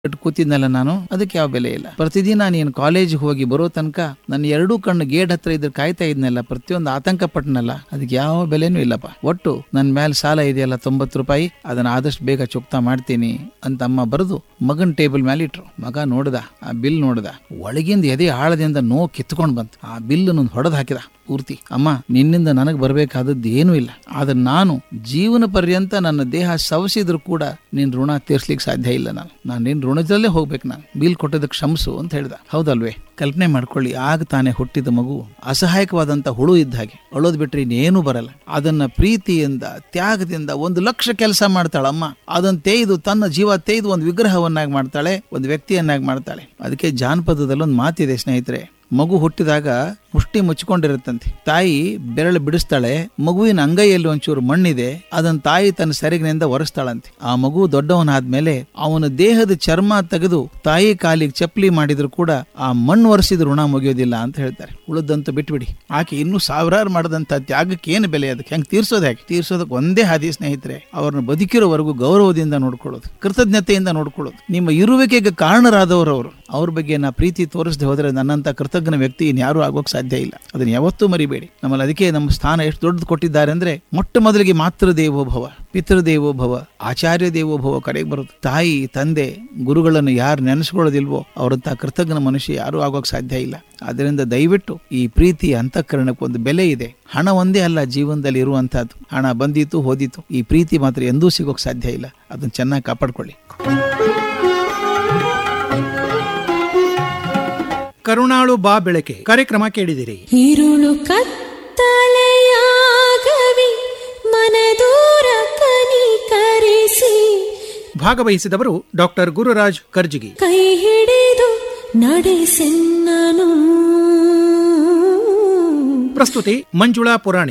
ಇಟ್ಟು ಕೂತಿದ್ನಲ್ಲ ನಾನು ಅದಕ್ಕೆ ಯಾವ ಬೆಲೆ ಇಲ್ಲ ಪ್ರತಿದಿನ ನೀನು ಕಾಲೇಜ್ ಹೋಗಿ ಬರೋ ತನಕ ನನ್ನ ಎರಡೂ ಕಣ್ಣು ಗೇಟ್ ಹತ್ರ ಇದ್ರೆ ಕಾಯ್ತಾ ಇದ್ನಲ್ಲ ಪ್ರತಿಯೊಂದು ಆತಂಕ ಪಟ್ಟನಲ್ಲ ಅದಕ್ಕೆ ಯಾವ ಬೆಲೆನೂ ಇಲ್ಲಪ್ಪ ಒಟ್ಟು ನನ್ನ ಮೇಲೆ ಸಾಲ ಇದೆಯಲ್ಲ ತೊಂಬತ್ತು ರೂಪಾಯಿ ಅದನ್ನ ಆದಷ್ಟು ಬೇಗ ಚುಕ್ತಾ ಮಾಡ್ತೀನಿ ಅಂತ ಅಮ್ಮ ಬರೆದು ಮಗನ್ ಟೇಬಲ್ ಮೇಲೆ ಇಟ್ರು ಮಗ ನೋಡ್ದ ಆ ಬಿಲ್ ನೋಡ್ದ ಒಳಗಿಂದ ಎದೆ ಆಳದಿಂದ ನೋ ಕಿತ್ಕೊಂಡ್ ಬಂತು ಆ ಬಿಲ್ ಹೊಡೆದ್ ಹಾಕಿದ ಪೂರ್ತಿ ಅಮ್ಮ ನಿನ್ನಿಂದ ನನಗೆ ಬರಬೇಕಾದದ್ದು ಏನೂ ಇಲ್ಲ ಆದ್ರೆ ನಾನು ಜೀವನ ಪರ್ಯಂತ ನನ್ನ ದೇಹ ಸವಸಿದ್ರು ಕೂಡ ನಿನ್ ಋಣ ತೀರ್ಸ್ಲಿಕ್ಕೆ ಸಾಧ್ಯ ಇಲ್ಲ ನಾನು ನಾನು ನಿನ್ ಋಣದಲ್ಲೇ ಹೋಗ್ಬೇಕು ನಾನು ಬಿಲ್ ಕೊಟ್ಟದಕ್ಕೆ ಕ್ಷಮಿಸು ಅಂತ ಹೇಳ್ದ ಹೌದಲ್ವೇ ಕಲ್ಪನೆ ಮಾಡ್ಕೊಳ್ಳಿ ಆಗ ತಾನೇ ಹುಟ್ಟಿದ ಮಗು ಅಸಹಾಯಕವಾದಂತ ಹುಳು ಇದ್ದ ಹಾಗೆ ಅಳೋದ್ ಬಿಟ್ರೆ ಇನ್ನೇನು ಬರಲ್ಲ ಅದನ್ನ ಪ್ರೀತಿಯಿಂದ ತ್ಯಾಗದಿಂದ ಒಂದು ಲಕ್ಷ ಕೆಲಸ ಮಾಡ್ತಾಳಮ್ಮ ಅದನ್ನ ತೇಯ್ದು ತನ್ನ ಜೀವ ತೇಯ್ದು ಒಂದು ವಿಗ್ರಹವನ್ನಾಗಿ ಮಾಡ್ತಾಳೆ ಒಂದು ವ್ಯಕ್ತಿಯನ್ನಾಗಿ ಮಾಡ್ತಾಳೆ ಅದಕ್ಕೆ ಜಾನಪದದಲ್ಲಿ ಒಂದು ಮಾತಿದೆ ಸ್ನೇಹಿತರೆ ಮಗು ಹುಟ್ಟಿದಾಗ ಮುಷ್ಟಿ ಮುಚ್ಕೊಂಡಿರುತ್ತಂತೆ ತಾಯಿ ಬೆರಳು ಬಿಡಿಸ್ತಾಳೆ ಮಗುವಿನ ಅಂಗೈಯಲ್ಲಿ ಒಂಚೂರು ಮಣ್ಣಿದೆ ಅದನ್ನ ತಾಯಿ ತನ್ನ ಸೆರಗಿನಿಂದ ಒರೆಸ್ತಾಳಂತೆ ಆ ಮಗು ದೊಡ್ಡವನಾದ್ಮೇಲೆ ಅವನ ದೇಹದ ಚರ್ಮ ತೆಗೆದು ತಾಯಿ ಕಾಲಿಗೆ ಚಪ್ಪಲಿ ಮಾಡಿದ್ರು ಕೂಡ ಆ ಮಣ್ಣು ಒರೆಸಿದ ಋಣ ಮುಗಿಯೋದಿಲ್ಲ ಅಂತ ಹೇಳ್ತಾರೆ ಉಳಿದಂತೂ ಬಿಟ್ಬಿಡಿ ಆಕೆ ಇನ್ನೂ ಸಾವಿರಾರು ಮಾಡದಂತ ತ್ಯಾಗಕ್ಕೆ ಏನು ಬೆಲೆ ಅದಕ್ಕೆ ಹೆಂಗ್ ತೀರ್ಸೋದು ಹೇಗೆ ತೀರ್ಸೋದಕ್ಕೆ ಒಂದೇ ಹಾದಿ ಸ್ನೇಹಿತರೆ ಅವ್ರನ್ನ ಬದುಕಿರೋವರೆಗೂ ಗೌರವದಿಂದ ನೋಡ್ಕೊಳ್ಳೋದು ಕೃತಜ್ಞತೆಯಿಂದ ನೋಡ್ಕೊಳ್ಳೋದು ನಿಮ್ಮ ಇರುವಿಕೆಗೆ ಕಾರಣರಾದವರು ಅವರು ಅವ್ರ ಬಗ್ಗೆ ನಾ ಪ್ರೀತಿ ತೋರಿಸದೆ ಹೋದ್ರೆ ನನ್ನಂತ ಕೃತಜ್ಞ ವ್ಯಕ್ತಿ ಇನ್ಯಾರು ಆಗೋಕ್ ಸಾಧ್ಯ ಇಲ್ಲ ಅದನ್ನ ಯಾವತ್ತೂ ಮರಿಬೇಡಿ ನಮ್ಮಲ್ಲಿ ಅದಕ್ಕೆ ನಮ್ಮ ಸ್ಥಾನ ಎಷ್ಟು ದೊಡ್ಡದು ಕೊಟ್ಟಿದ್ದಾರೆ ಅಂದ್ರೆ ಮೊಟ್ಟ ಮೊದಲಿಗೆ ಮಾತೃ ದೇವೋಭವ ಪಿತೃದೇವೋಭವ ಆಚಾರ್ಯ ದೇವೋಭವ ಕರೆಗೆ ಬರುತ್ತೆ ತಾಯಿ ತಂದೆ ಗುರುಗಳನ್ನು ಯಾರು ನೆನೆಸ್ಕೊಳ್ಳೋದಿಲ್ವೋ ಅವರಂತ ಕೃತಜ್ಞ ಮನುಷ್ಯ ಯಾರು ಆಗೋಕ್ ಸಾಧ್ಯ ಇಲ್ಲ ಅದರಿಂದ ದಯವಿಟ್ಟು ಈ ಪ್ರೀತಿ ಅಂತಃಕರಣಕ್ಕೆ ಒಂದು ಬೆಲೆ ಇದೆ ಹಣ ಒಂದೇ ಅಲ್ಲ ಜೀವನದಲ್ಲಿ ಇರುವಂತಹದ್ದು ಹಣ ಬಂದಿತ್ತು ಹೋದಿತ್ತು ಈ ಪ್ರೀತಿ ಮಾತ್ರ ಎಂದೂ ಸಿಗೋಕ್ ಸಾಧ್ಯ ಇಲ್ಲ ಅದನ್ನ ಚೆನ್ನಾಗಿ ಕಾಪಾಡ್ಕೊಳ್ಳಿ ಕರುಣಾಳು ಬಾ ಬೆಳಕೆ ಕಾರ್ಯಕ್ರಮ ಕೇಳಿದಿರಿ ഇരുളു ಕತ್ತಲೆಯಾಗವಿ ಮನದೂರ ಕನಿಕರಿಸಿ ಭಾಗವಹಿಸಿದವರು ಡಾಕ್ಟರ್ ಗುರುರಾಜ್ ಕರ್ಜಿಗಿ ಕೈ ಹಿಡಿದು ನಡೆಸೆನ್ನನು ಪ್ರಸ್ತುತಿ ಮಂಜುಳಾ ಪುರಾಣಿ